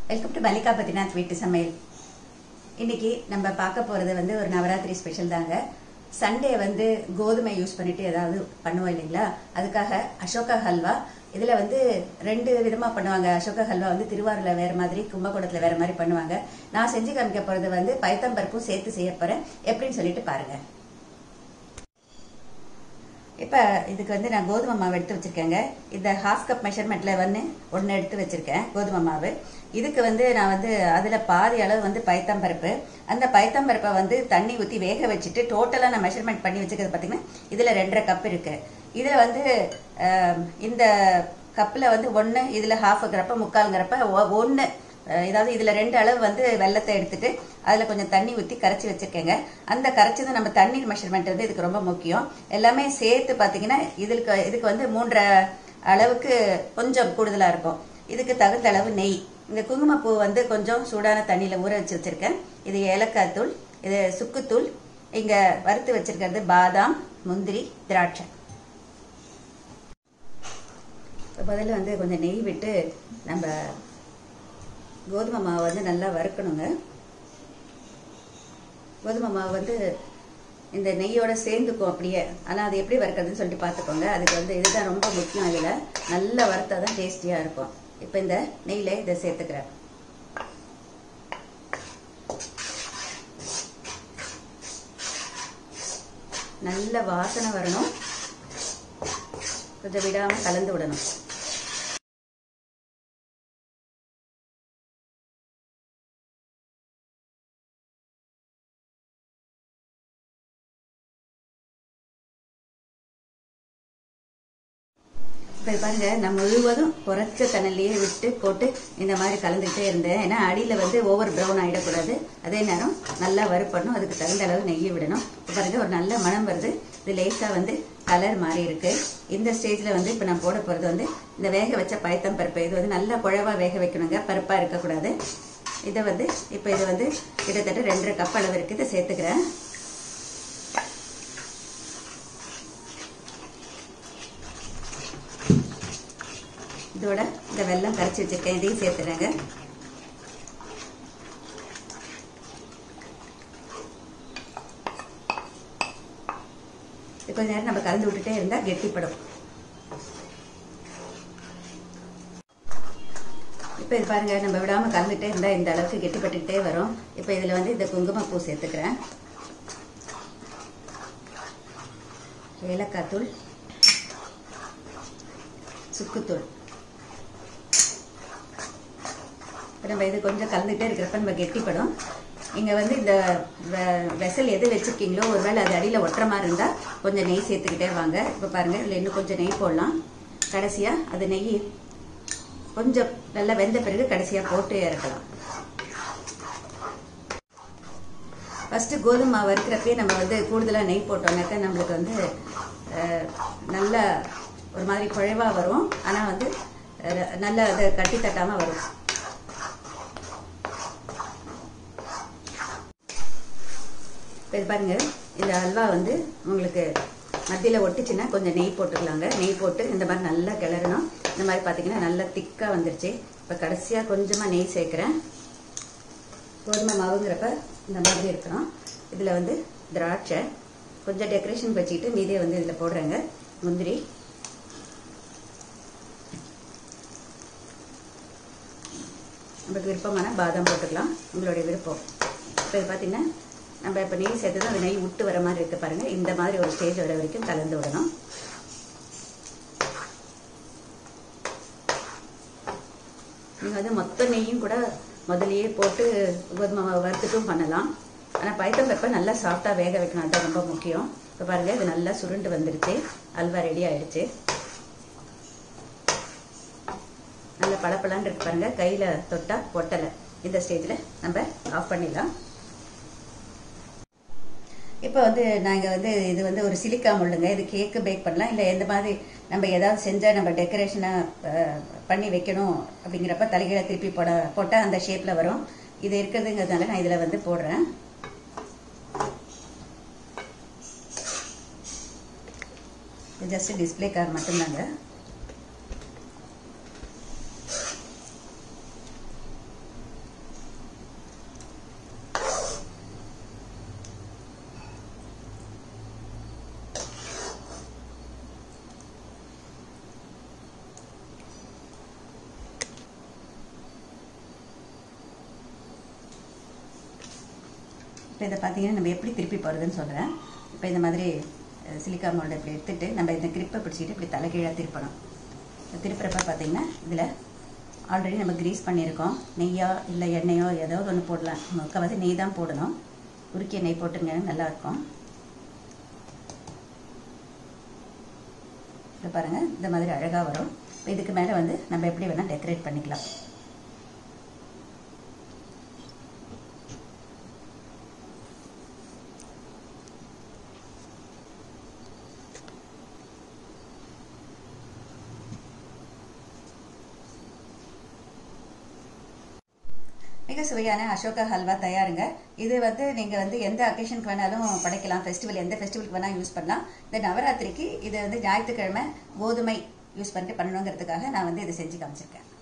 welcome to Mallika Badrinath வீட்டு சமையல் இன்னைக்கு நம்ம பார்க்க போறது வந்து ஒரு நவராத்திரி ஸ்பெஷல் தாங்க சண்டே வந்து கோதுமை யூஸ் பண்ணிட்டு ஏதாவது பண்ணுவோம் இல்லைங்களா அதுக்காக அசோகா ஹல்வா இதுல வந்து ரெண்டு விதமா பண்ணுவாங்க அசோகா ஹல்வா வந்து திருவாரூர்ல வேற மாதிரி கும்பகோணத்துல வேற மாதிரி பண்ணுவாங்க நான் செஞ்சு காமிக்க போறது வந்து பயத்தம்பருப்பும் சேர்த்து செய்ய போறேன் எப்படின்னு சொல்லிட்டு பாருங்க இப்போ இதுக்கு வந்து நான் கோதுமை மாவு எடுத்து வச்சிருக்கேங்க இந்த ஹாஃப் கப் மெஷர்மெண்ட்டில் வந்து ஒன்று எடுத்து வச்சிருக்கேன் கோதுமை மாவு இதுக்கு வந்து நான் வந்து அதில் பாதி அளவு வந்து பயத்தம்பருப்பு அந்த பயத்தம்பருப்பை வந்து தண்ணி ஊற்றி வேக வச்சுட்டு டோட்டலாக நான் மெஷர்மெண்ட் பண்ணி வச்சுக்கிறது பார்த்தீங்கன்னா இதில் ரெண்டரை கப் இருக்கு இதில் வந்து அஹ், இந்த கப்பில் வந்து ஒன்று இதில் ஹாஃப்ங்கிறப்ப முக்கால்ங்கிறப்ப ஒன்று ஏதாவது இதில் ரெண்டு அளவு வந்து வெள்ளத்தை எடுத்துட்டு அதில் கொஞ்சம் தண்ணி ஊற்றி கரைச்சி வச்சிருக்கேங்க அந்த கரைச்சது நம்ம தண்ணீர் மெஷர்மெண்ட் வந்து இதுக்கு ரொம்ப முக்கியம் எல்லாமே சேர்த்து பார்த்தீங்கன்னா இதுக்கு இதுக்கு வந்து மூன்றரை அளவுக்கு கொஞ்சம் கூடுதலாக இருக்கும் இதுக்கு தகுந்த அளவு நெய் இந்த குங்குமப்பூ வந்து கொஞ்சம் சூடான தண்ணியில் ஊற வச்சு வச்சிருக்கேன் இது ஏலக்காய் தூள் இது சுக்குத்தூள் இங்கே வறுத்து வச்சிருக்கிறது பாதாம் முந்திரி திராட்சை இப்போ முதல்ல வந்து கொஞ்சம் நெய் விட்டு நம்ம கோதுமை மாவு வந்து நல்லா வறுக்கணுங்க கோதுமை மாவு வந்து இந்த நெய்யோட சேர்ந்துக்கும் அப்படியே ஆனால் அது எப்படி வறுக்கிறதுன்னு சொல்லிட்டு பார்த்துக்கோங்க அதுக்கு வந்து இதுதான் ரொம்ப முக்கியம் இதில் நல்லா வறுத்தா தான் டேஸ்டியாக இருக்கும் இப்போ இந்த நெய்யில் இதை சேர்த்துக்கிறேன் நல்ல வாசனை வரணும் கொஞ்சம் விடாமல் கலந்து விடணும் இப்போ பாருங்க நான் முழுவதும் குறைச்ச தண்ணிலேயே விட்டு போட்டு இந்த மாதிரி கலந்துக்கிட்டே இருந்தேன் ஏன்னா அடியில் வந்து ஓவர் ப்ரௌன் ஆகிடக்கூடாது அதே நேரம் நல்லா வறுப்படணும் அதுக்கு தகுந்த அளவு நெய்யை விடணும் இப்போ பாருங்க ஒரு நல்ல மனம் வருது இது லேசாக வந்து கலர் மாறி இருக்கு இந்த ஸ்டேஜில் வந்து இப்போ நான் போட போகிறது வந்து இந்த வேக வச்ச பயத்தம் பருப்பு இது வந்து நல்லா குழவா வேக வைக்கணுங்க பருப்பாக இருக்கக்கூடாது இதை வந்து இப்போ இது வந்து கிட்டத்தட்ட ரெண்டரை கப் அளவு இருக்குது இதை சேர்த்துக்கிறேன் இதோட இந்த வெல்லம் கரைச்சி வச்சிருக்கேன் இதையும் சேர்த்துறேங்க கொஞ்ச நேரம் நம்ம கலந்து விட்டுட்டே இருந்தா கெட்டிப்படும் இப்போ இது பாருங்க நம்ம விடாம கலந்துட்டே இருந்தா இந்த அளவுக்கு கெட்டிப்பட்டுக்கிட்டே வரும் இப்போ இதுல வந்து இந்த குங்குமப்பூ சேர்த்துக்கிறேன் ஏலக்காய் தூள் சுக்குத்தூள் இப்போ நம்ம இது கொஞ்சம் கலந்துகிட்டே இருக்கிறப்ப நம்ம கெட்டிப்படும் இங்கே வந்து இந்த வெ- வெசல் எது வச்சுருக்கீங்களோ ஒருவேளை அது அடியில் ஒட்டுற மாதிரி இருந்தால் கொஞ்சம் நெய் சேர்த்துக்கிட்டே வாங்க இப்போ பாருங்கள் இதில் இன்னும் கொஞ்சம் நெய் போடலாம் கடைசியாக அது நெய் கொஞ்சம் நல்லா வெந்த பிறகு கடைசியாக போட்டு இறக்கலாம் ஃபஸ்ட்டு கோதுமை மாவு வறுக்கிறப்பே நம்ம வந்து கூடுதலாக நெய் போட்டோம்னாக்கா நம்மளுக்கு வந்து அஹ், நல்ல ஒரு மாதிரி குழைவா வரும் ஆனால் வந்து அஹ், நல்லா அதை கட்டி தட்டாமல் வரும் இப்போ இது பாருங்க இந்த அல்வா வந்து உங்களுக்கு மத்தியில் ஒட்டிச்சுன்னா கொஞ்சம் நெய் போட்டுக்கலாங்க நெய் போட்டு இந்த மாதிரி நல்லா கிளறணும் இந்த மாதிரி பார்த்தீங்கன்னா நல்லா திக்காக வந்துருச்சு இப்போ கடைசியாக கொஞ்சமாக நெய் சேர்க்குறேன் கோதுமை மாவுங்கிறப்ப இந்த மாதிரி இருக்கணும் இதில் வந்து திராட்சை கொஞ்சம் டெக்கரேஷன் வச்சுக்கிட்டு மீதியை வந்து இதில் போடுறேங்க முந்திரி நம்மளுக்கு விருப்பமான பாதாம் போட்டுக்கலாம் உங்களுடைய விருப்பம் இப்போ இது பார்த்தீங்கன்னா நம்ம இப்போ நெய் சேர்த்தது அந்த நெய் விட்டு வர மாதிரி இருக்கு பாருங்க இந்த மாதிரி ஒரு ஸ்டேஜ் வர வரைக்கும் கலந்து விடணும் நீங்கள் வந்து மொத்த நெய்யும் கூட முதல்லயே போட்டு கோதுமை மாவு வறுத்துட்டும் பண்ணலாம் ஆனால் பைத்தம் பெப்பர் நல்லா சாஃப்டாக வேக வைக்கணும் அதுதான் ரொம்ப முக்கியம் இப்போ பாருங்க இது நல்லா சுருண்டு வந்துருச்சு அல்வா ரெடி ஆயிடுச்சு நல்ல பளபளன்னு இருக்கு பாருங்க கையில் தொட்டா ஒட்டலை இந்த ஸ்டேஜில் நம்ம ஆஃப் பண்ணிடலாம் இப்போ வந்து நாங்கள் வந்து இது வந்து ஒரு சிலிக்கா முள்ளுங்க இது கேக்கு பேக் பண்ணலாம் இல்லை எந்த மாதிரி நம்ம ஏதாவது செஞ்சால் நம்ம டெக்கரேஷனாக பண்ணி வைக்கணும் அப்படிங்கிறப்ப தலைகீழ திருப்பி போட போட்டால் அந்த ஷேப்பில் வரும் இது இருக்கிறதுங்கிறதுனால நான் இதில் வந்து போடுறேன் ஜஸ்ட் டிஸ்பிளேக்காக மட்டும்தாங்க இப்போ இதை பார்த்தீங்கன்னா நம்ம எப்படி திருப்பி போகிறதுன்னு சொல்கிறேன் இப்போ இந்த மாதிரி சிலிக்கா மோல்டை இப்படி எடுத்துட்டு நம்ம இந்த கிரிப்பை பிடிச்சிட்டு இப்படி தலைகீழாக திருப்பணும் இந்த திருப்புறப்ப பார்த்தீங்கன்னா இதில் ஆல்ரெடி நம்ம கிரீஸ் பண்ணியிருக்கோம் நெய்யோ இல்லை எண்ணெயோ ஏதாவது ஒன்று போடலாம் முக்கால்வாசி நெய் தான் போடணும் உருக்கிய நெய் போட்டுங்க நல்லா இருக்கும் இது பாருங்கள் இந்த மாதிரி அழகாக வரும் இதுக்கு மேலே வந்து நம்ம எப்படி வேணால் டெக்கரேட் பண்ணிக்கலாம் மிக சுவையான அசோகா ஹல்வா தயாருங்க இது வந்து நீங்கள் வந்து எந்த அக்கேஷனுக்கு வேணாலும் படைக்கலாம் ஃபெஸ்டிவல் எந்த ஃபெஸ்டிவலுக்கு வேணால் யூஸ் பண்ணலாம் இந்த நவராத்திரிக்கு இது வந்து ஞாயிற்றுக்கிழமை கோதுமை யூஸ் பண்ணிட்டு பண்ணணுங்கிறதுக்காக நான் வந்து இதை செஞ்சு காமிச்சிருக்கேன்